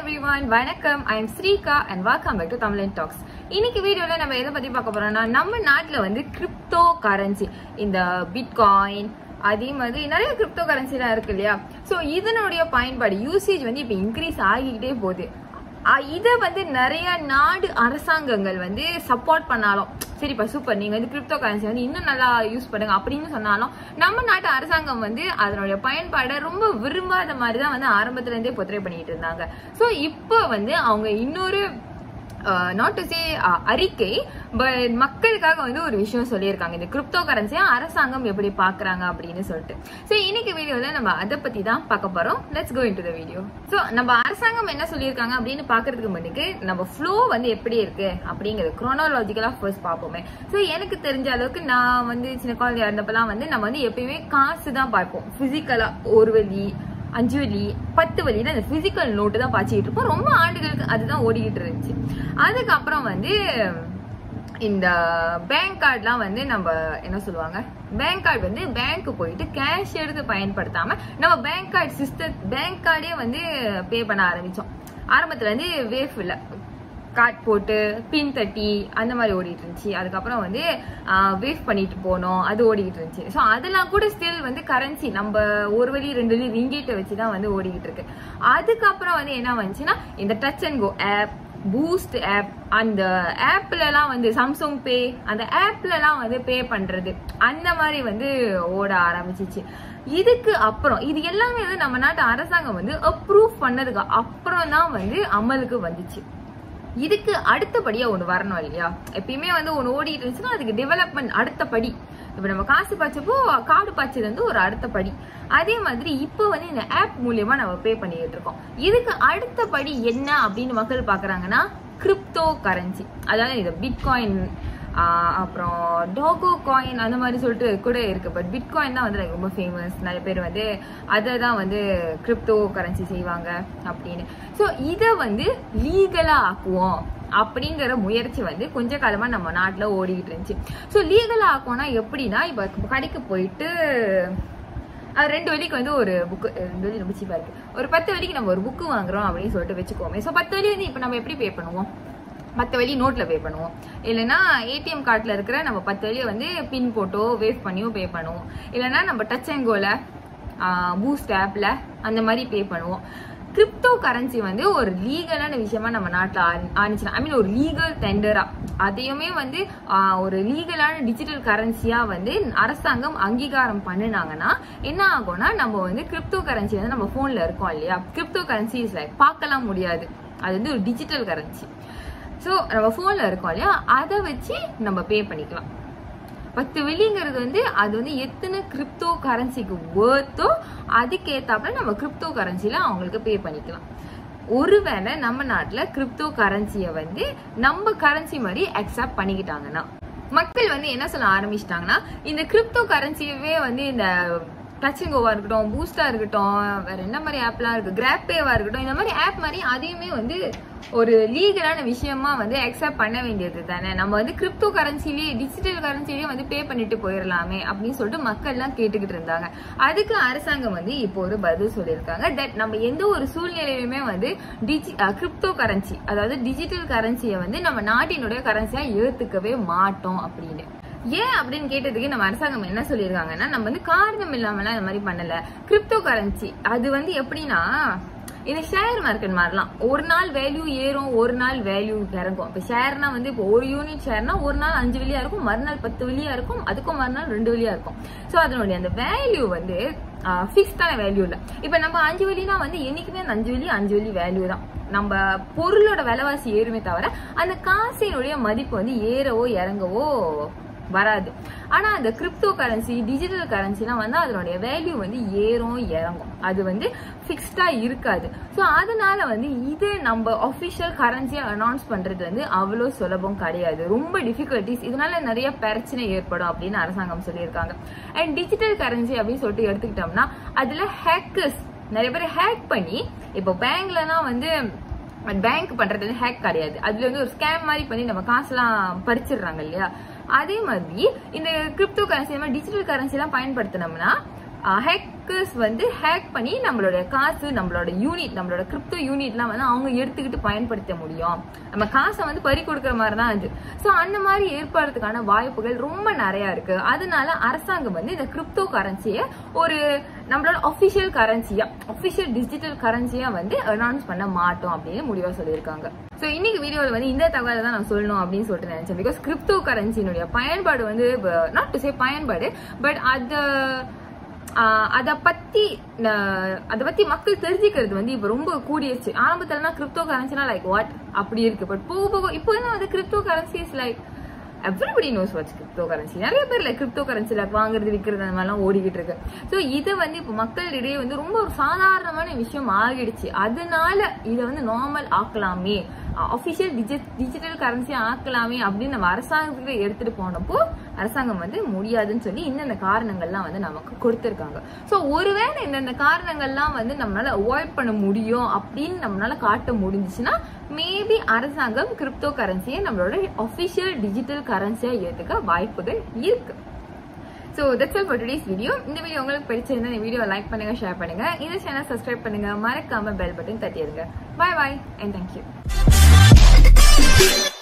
everyone வணக்கம் I am Srika and welcome back to Tamilan talks இன்னைக்கு வீடியோல நம்ம எதை பத்தி பார்க்க போறோம்னா நம்ம நாட்டுல வந்து கிரிப்டோ கரன்சி இந்த பிட்காயின் அதே மாதிரி நிறைய கிரிப்டோ கரன்சிலாம் இருக்கு இல்லையா ஸோ இதனுடைய பயன்பாடு யூசேஜ் வந்து இப்போ இன்க்ரீஸ் ஆகிக்கிட்டே போகுது இதை வந்து நிறைய நாடு அரசாங்கங்கள் வந்து சப்போர்ட் பண்ணாலும் சரிப்பா சூப்பர் நீங்க வந்து கிரிப்டோ கரன்சி வந்து இன்னும் நல்லா யூஸ் பண்ணுங்க அப்படின்னு சொன்னாலும் நம்ம நாட்டு அரசாங்கம் வந்து அதனுடைய பயன்பாடை ரொம்ப விரும்பாத மாதிரி தான் வந்து ஆரம்பத்துல இருந்தே பொத்திரை பண்ணிட்டு இருந்தாங்க ஸோ இப்போ வந்து அவங்க இன்னொரு நாட் டு சே அறிக்கை பட் மக்களுக்காக வந்து ஒரு விஷயம் சொல்லியிருக்காங்க இந்த கிரிப்டோ கரன்சியை அரசாங்கம் எப்படி பாக்குறாங்க அப்படின்னு சொல்லிட்டு ஸோ இன்னைக்கு வீடியோல நம்ம அதை பத்தி தான் பார்க்க போறோம் let's go into the video so நம்ம அரசாங்கம் என்ன சொல்லியிருக்காங்க அப்படின்னு பாக்குறதுக்கு முன்னுக்கு நம்ம ஃப்ளோ வந்து எப்படி இருக்கு அப்படிங்கிறது குரோனாலஜிக்கலா ஃபர்ஸ்ட் பார்ப்போமே ஸோ எனக்கு தெரிஞ்ச அளவுக்கு நான் வந்து சின்ன குழந்தையா இருந்தப்பெல்லாம் வந்து நம்ம வந்து எப்பயுமே காசு தான் பார்ப்போம் பிசிக்கலா ஒரு வழி அஞ்சு வழி பத்து வழியில அந்த பிசிக்கல் நோட்டு தான் பாய்ச்சிட்டு இருப்போம் ரொம்ப ஆண்டுகளுக்கு அதுதான் ஓடிக்கிட்டு இருந்துச்சு அதுக்கப்புறம் வந்து இந்த பேங்க் கார்டுலாம் வந்து நம்ம என்ன சொல்லுவாங்க பேங்க் கார்டு வந்து பேங்க்கு போயிட்டு கேஷ் எடுத்து பயன்படுத்தாம நம்ம பேங்க் கார்டு சிஸ்டம் பேங்க் கார்டே வந்து பே பண்ண ஆரம்பிச்சோம் ஆரம்பத்துல வந்து வேஃப் இல்லை கார்ட் போட்டு பின் தட்டி அந்த மாதிரி ஓடிட்டு இருந்துச்சு அதுக்கப்புறம் வந்து வேவ் பண்ணிட்டு போனோம் அது ஓடிக்கிட்டு இருந்துச்சு ஸோ அதெல்லாம் கூட ஸ்டில் வந்து கரன்சி நம்ம ஒரு வழி ரெண்டு வழி ரிங்கேட்டை வச்சு தான் வந்து ஓடிக்கிட்டு இருக்கு அதுக்கப்புறம் வந்து என்ன வந்துச்சுன்னா இந்த touch and go app boost app அந்த ஆப்லலாம் வந்து சாம்சங் பே அந்த ஆப்லலாம் வந்து பே பண்றது அந்த மாதிரி வந்து ஓட ஆரம்பிச்சிச்சு இதுக்கு அப்புறம் இது எல்லாமே வந்து நம்ம நாட்டு அரசாங்கம் வந்து அப்ரூவ் பண்ணதுக்கு அப்புறம் தான் வந்து அமலுக்கு வந்துச்சு இதுக்கு அடுத்தபடியா ஒண்ணு வரணும் இல்லையா எப்பயுமே வந்து ஒண்ணு ஓடிட்டு இருந்துச்சுன்னா அதுக்கு டெவலப்மெண்ட் அடுத்த படி இப்ப நம்ம காசு பாய்ச்சப்போ கார்டு பாய்ச்சது வந்து ஒரு அடுத்த படி அதே மாதிரி இப்போ வந்து இந்த ஆப் மூலியமா நம்ம பே பண்ணிட்டு இருக்கோம் இதுக்கு அடுத்த படி என்ன அப்படின்னு மக்கள் பாக்குறாங்கன்னா கிரிப்டோ கரன்சி அதாவது இந்த பிட்காயின் அப்புறம் டோகோ காயின் அந்த மாதிரி சொல்லிட்டு கூட இருக்கு பட் பிட்காயின் தான் வந்து ரொம்ப ஃபேமஸ் நிறைய பேர் வந்து அதை தான் வந்து கிரிப்டோ கரன்சி செய்வாங்க அப்படின்னு ஸோ இதை வந்து லீகலா ஆக்குவோம் அப்படிங்கிற முயற்சி வந்து கொஞ்ச காலமா நம்ம நாட்டில் ஓடிக்கிட்டு இருந்துச்சு ஸோ லீகலா ஆக்குவோம்னா எப்படின்னா இப்போ கடைக்கு போயிட்டு அது ரெண்டு வழிக்கு வந்து ஒரு புக்கு ரெண்டு வழி ரொம்ப சீப்பா இருக்கு ஒரு பத்து வழிக்கு நம்ம ஒரு புக்கு வாங்குறோம் அப்படின்னு சொல்லிட்டு வச்சுக்கோமே ஸோ பத்து வழி வந்து இப்போ நம்ம எப்படி பே பண்ணுவோம் மற்ற வழி நோட்டில் பே பண்ணுவோம் இல்லைன்னா ஏடிஎம் கார்டில் இருக்கிற நம்ம பத்து வழியை வந்து பின் போட்டோ வேவ் பண்ணியோ பே பண்ணுவோம் இல்லைன்னா நம்ம டச் அண்ட் கோல பூஸ்ட் ஆப்பில் அந்த மாதிரி பே பண்ணுவோம் கிரிப்டோ கரன்சி வந்து ஒரு லீகலான விஷயமா நம்ம நாட்டில் ஆனிச்சுனா ஐ மீன் ஒரு லீகல் டெண்டரா அதையுமே வந்து ஒரு லீகலான டிஜிட்டல் கரன்சியா வந்து அரசாங்கம் அங்கீகாரம் பண்ணினாங்கன்னா என்ன ஆகும்னா நம்ம வந்து கிரிப்டோ கரன்சி வந்து நம்ம போன்ல இருக்கோம் இல்லையா கிரிப்டோ கரன்சி இஸ் லைக் பார்க்கலாம் முடியாது அது வந்து ஒரு டிஜிட்டல் கரன்சி ஸோ நம்ம ஃபோனில் இருக்கோம் இல்லையா அதை வச்சு நம்ம பே பண்ணிக்கலாம் பத்து வெள்ளிங்கிறது வந்து அது வந்து எத்தனை கிரிப்டோ கரன்சிக்கு வேர்த்தோ அதுக்கேத்தாப்புல நம்ம கிரிப்டோ கரன்சில அவங்களுக்கு பே பண்ணிக்கலாம் ஒருவேளை நம்ம நாட்டில் கிரிப்டோ கரன்சியை வந்து நம்ம கரன்சி மாதிரி அக்செப்ட் பண்ணிக்கிட்டாங்கன்னா மக்கள் வந்து என்ன சொல்ல ஆரம்பிச்சிட்டாங்கன்னா இந்த கிரிப்டோ கரன்சியவே வந்து இந்த டச்சிங்கோவா இருக்கட்டும் பூஸ்டா இருக்கட்டும் வேற என்ன மாதிரி ஆப்லாம் இருக்கு கிராப்பேவா இருக்கட்டும் இந்த மாதிரி ஆப் மாதிரி அதையுமே வந்து ஒரு லீகலான விஷயமா வந்து அக்செப்ட் பண்ண வேண்டியது தானே நம்ம வந்து கிரிப்டோ கரன்சிலேயே டிஜிட்டல் கரன்சிலேயே வந்து பே பண்ணிட்டு போயிடலாமே அப்படின்னு சொல்லிட்டு மக்கள் எல்லாம் கேட்டுக்கிட்டு இருந்தாங்க அதுக்கு அரசாங்கம் வந்து இப்போ ஒரு பதில் சொல்லியிருக்காங்க தட் நம்ம எந்த ஒரு சூழ்நிலையிலுமே வந்து டிஜி கிரிப்டோ கரன்சி அதாவது டிஜிட்டல் கரன்சியை வந்து நம்ம நாட்டினுடைய கரன்சியா ஏத்துக்கவே மாட்டோம் அப்படின்னு ஏன் அப்படின்னு கேட்டதுக்கு நம்ம அரசாங்கம் என்ன சொல்லியிருக்காங்கன்னா நம்ம வந்து காரணம் இல்லாமலாம் இந்த மாதிரி பண்ணல கிரிப்டோ கரன்சி அது வந்து எப்படின்னா இந்த ஷேர் மார்க்கெட் மாதிரிலாம் ஒரு நாள் வேல்யூ ஏறும் ஒரு நாள் வேல்யூ இறங்கும் இப்போ ஷேர்னா வந்து இப்போ ஒரு யூனிட் ஷேர்னா ஒரு நாள் அஞ்சு வெளியா இருக்கும் மறுநாள் பத்து வெளியா இருக்கும் அதுக்கும் மறுநாள் ரெண்டு வெளியா இருக்கும் ஸோ அதனுடைய அந்த வேல்யூ வந்து ஃபிக்ஸ்டான வேல்யூ இல்லை இப்போ நம்ம அஞ்சு வெளினா வந்து என்னைக்குமே அந்த அஞ்சு வெளி அஞ்சு வெளி வேல்யூ தான் நம்ம பொருளோட விலைவாசி ஏறுமே தவிர அந்த காசினுடைய மதிப்பு வந்து ஏறவோ இறங்கவோ வராது ஆனா அந்த கிரிப்டோ கரன்சி டிஜிட்டல் கரன்சிலாம் வந்து அதனுடைய வேல்யூ வந்து ஏறும் இறங்கும் அது வந்து ஃபிக்ஸ்டா இருக்காது ஸோ அதனால வந்து இது நம்ம அஃபிஷியல் கரன்சியை அனௌன்ஸ் பண்றது வந்து அவ்வளோ சுலபம் கிடையாது ரொம்ப டிஃபிகல்டிஸ் இதனால நிறைய பிரச்சனை ஏற்படும் அப்படின்னு அரசாங்கம் சொல்லியிருக்காங்க அண்ட் டிஜிட்டல் கரன்சி அப்படின்னு சொல்லிட்டு எடுத்துக்கிட்டோம்னா அதுல ஹேக்கர்ஸ் நிறைய பேர் ஹேக் பண்ணி இப்போ பேங்க்லலாம் வந்து பேங்க் பண்றது வந்து ஹேக் கிடையாது அதுல வந்து ஒரு ஸ்கேம் மாதிரி பண்ணி நம்ம காசுலாம் பறிச்சிடுறாங்க இல்லையா அதே மாதிரி இந்த கிரிப்டோ கரன்சி மாதிரி டிஜிட்டல் கரன்சி எல்லாம் பயன்படுத்தினோம்னா ஹேக்கர்ஸ் வந்து ஹேக் பண்ணி நம்மளோட காசு நம்மளோட யூனிட் நம்மளோட கிரிப்டோ யூனிட்லாம் வந்து அவங்க எடுத்துக்கிட்டு பயன்படுத்த முடியும் நம்ம காசை வந்து பறி கொடுக்குற மாதிரி தான் அது ஸோ அந்த மாதிரி ஏற்படுறதுக்கான வாய்ப்புகள் ரொம்ப நிறைய இருக்கு அதனால அரசாங்கம் வந்து இந்த கிரிப்டோ கரன்சியை ஒரு நம்மளோட ஒஃபிஷியல் கரன்சியா ஒஃபிஷியல் டிஜிட்டல் கரன்சியா வந்து அனௌன்ஸ் பண்ண மாட்டோம் அப்படின்னு முடிவா சொல்லியிருக்காங்க ஸோ இன்னைக்கு வீடியோவில் வந்து இந்த தகவலை தான் நான் சொல்லணும் அப்படின்னு சொல்லிட்டு நினைச்சேன் பிகாஸ் கிரிப்டோ கரன்சினுடைய பயன்பாடு வந்து நாட் டு சே பயன்பாடு பட் அது அதை பத்தி அதை பத்தி மக்கள் தெரிஞ்சுக்கிறது வந்து இப்ப ரொம்ப கூடிருச்சு ஆரம்பத்துலனா கிரிப்டோ கரன்சினா லைக் வாட் அப்படி இருக்கு பட் போக போக இப்போ தான் வந்து crypto currency is like everybody knows what's crypto currency நிறைய பேர் லைக் கிரிப்டோ கரன்சில வாங்குறது விற்கிறது அந்த மாதிரிலாம் ஓடிக்கிட்டு இருக்கு ஸோ இதை வந்து இப்போ மக்களிடையே வந்து ரொம்ப ஒரு சாதாரணமான விஷயம் ஆகிடுச்சு அதனால இதை வந்து நார்மல் ஆக்கலாமே அஃபிஷியல் டிஜிட்டல் கரன்சி ஆக்கலாமே அப்படின்னு நம்ம அரசாங்கத்துக்கு எடுத்துட்டு போனப்போ அரசாங்கம் வந்து முடியாதுன்னு சொல்லி இந்தந்த காரணங்கள்லாம் வந்து நமக்கு கொடுத்துருக்காங்க ஸோ ஒருவேளை இந்தந்த காரணங்கள்லாம் வந்து நம்மளால அவாய்ட் பண்ண முடியும் அப்படின்னு நம்மளால காட்ட முடிஞ்சுச்சுன்னா மேபி அரசாங்கம் கிரிப்டோ கரன்சியை நம்மளோட அஃபிஷியல் டிஜிட்டல் கரன்சியா ஏற்றுக்க வாய்ப்புகள் இருக்கு so that's all for today's video இந்த வீடியோ உங்களுக்கு பிடிச்சிருந்தா இந்த வீடியோ லைக் பண்ணுங்க ஷேர் பண்ணுங்க இந்த சேனல் சப்ஸ்கிரைப் பண்ணுங்க மறக்காம பெல் பட்டன் தட்டிடுங்க பாய் பாய் அண்ட் தேங்க்யூ